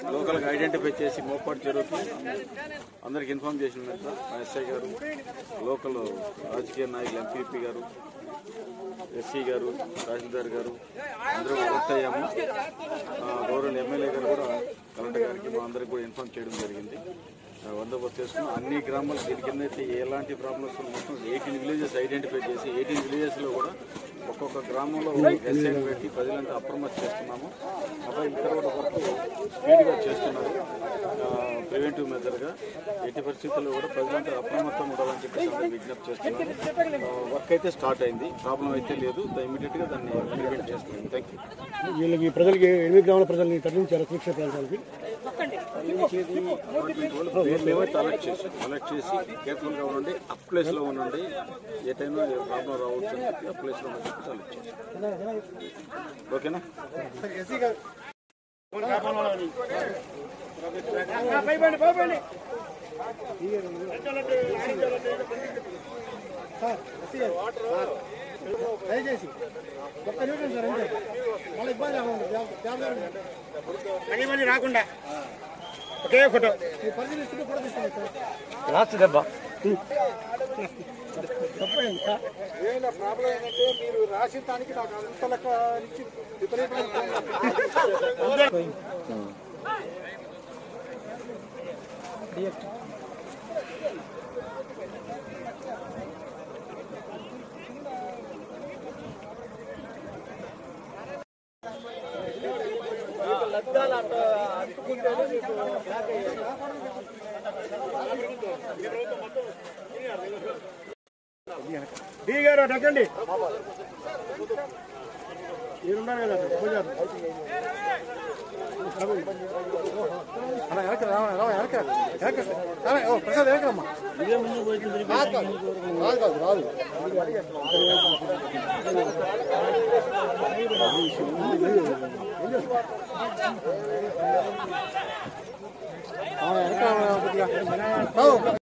లోకల్గా ఐడెంటిఫై చేసి మోపాడు చెరువుకి అందరికి ఇన్ఫార్మ్ చేసిన మీద మా ఎస్ఐ గారు లోకల్ రాజకీయ నాయకులు ఎంపీపీ గారు ఎస్సీ గారు తహసీల్దార్ గారు అందరూ అరెస్ట్ అయ్యాము ఆ, గౌరవ ఎమ్మెల్యే గారు కూడా కలెక్టర్ గారికి మా అందరికి కూడా ఇన్ఫార్మ్ చేయడం జరిగింది ఆ, బందోబస్తు చేసుకున్నాం అన్ని గ్రామాలు దీని కింద అయితే ఎలాంటి ప్రాబ్లమ్స్ మొత్తం ఎయిటీన్ విలేజెస్ ఐడెంటిఫై చేసి ఎయిటీన్ విలేజెస్లో కూడా ఒక్కొక్క గ్రామంలో ఎస్ఐని పెట్టి ప్రజలంతా అప్రమత్తం చేస్తున్నాము అబ్బాయి ఇక్కడ కూడా వరకు స్పీడ్గా చేస్తున్నారు ప్రివెంటివ్ మెజర్గా ఎట్టి పరిస్థితుల్లో కూడా ప్రజలంతా అప్రమత్తం ఉండాలని చెప్పేసి అందరూ విజ్ఞప్తి చేస్తున్నాము వర్క్ అయితే స్టార్ట్ అయింది ప్రాబ్లం అయితే లేదు ఇమీడియట్గా దాన్ని ప్రివెంట్ చేస్తున్నాం థ్యాంక్ యూ వీళ్ళకి ప్రజలకి ఎనిమిది గ్రామాల ప్రజల్ని తరలించారు సురక్షిత ప్రాంతాలకి మేమైతే అలర్ట్ చేసి అలర్ట్ చేసి కేర్ఫుల్గా ఉండండి అప్ ప్లేస్లో ఉండండి ఏ టైంలో ఏ ప్రాబ్లం రావచ్చు అని చెప్పి అప్ ప్లేస్లో ఉందని చెప్పి అలర్ట్ చేసి ఓకేనా దయచేసి ఒక్క నిమిషం సార్ అంతే మళ్ళీ ఇబ్బంది మళ్ళీ మళ్ళీ రాకుండా ఒకే ఫోటో ఈ పరిశీలిస్తుంటే ఫోటో తీస్తాను సార్ లాస్ట్ దెబ్బ తప్పండి సార్ ఏమైనా ప్రాబ్లం ఏంటంటే మీరు రాసిన దానికి నాకు అంత లెక్క ఇచ్చి విపరీతమైన డి గారు అటు అక్కండి మీరున్నారు కదా పూజారు అలా వెనక రా రా వెనక వెనక రా, ఓ ప్రసాద్ వెనక రమ్మా కాదు కాదు రాదు వెనక కొద్దిగా